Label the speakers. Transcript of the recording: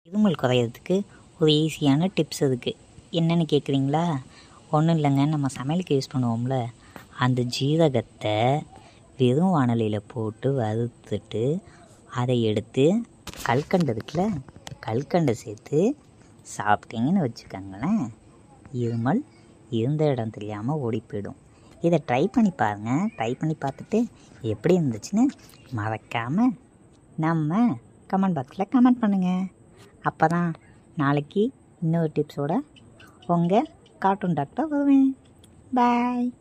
Speaker 1: இருமல் குறையிறதுக்கு ஒரு ஈஸியான டிப்ஸ் அதுக்கு என்னன்னு கேட்குறீங்களா ஒன்றும் இல்லைங்க நம்ம சமையலுக்கு யூஸ் பண்ணுவோம்ல அந்த ஜீரகத்தை வெறும் வானலியில் போட்டு வறுத்துட்டு அதை எடுத்து கல்கண்டு இருக்குல்ல கல்கண்டை சேர்த்து சாப்பிட்டீங்கன்னு வச்சுக்கோங்களேன் இருமல் இருந்த இடம் தெரியாமல் ஓடி போயிடும் இதை ட்ரை பண்ணி பாருங்கள் ட்ரை பண்ணி பார்த்துட்டு எப்படி இருந்துச்சுன்னு மறக்காமல் நம்ம கமெண்ட் பாக்ஸில் கமெண்ட் பண்ணுங்கள் அப்போ தான் நாளைக்கு இன்னொரு டிப்ஸோட உங்கள் கார்ட்டூன் டாக்டர் வருவேன் பாய்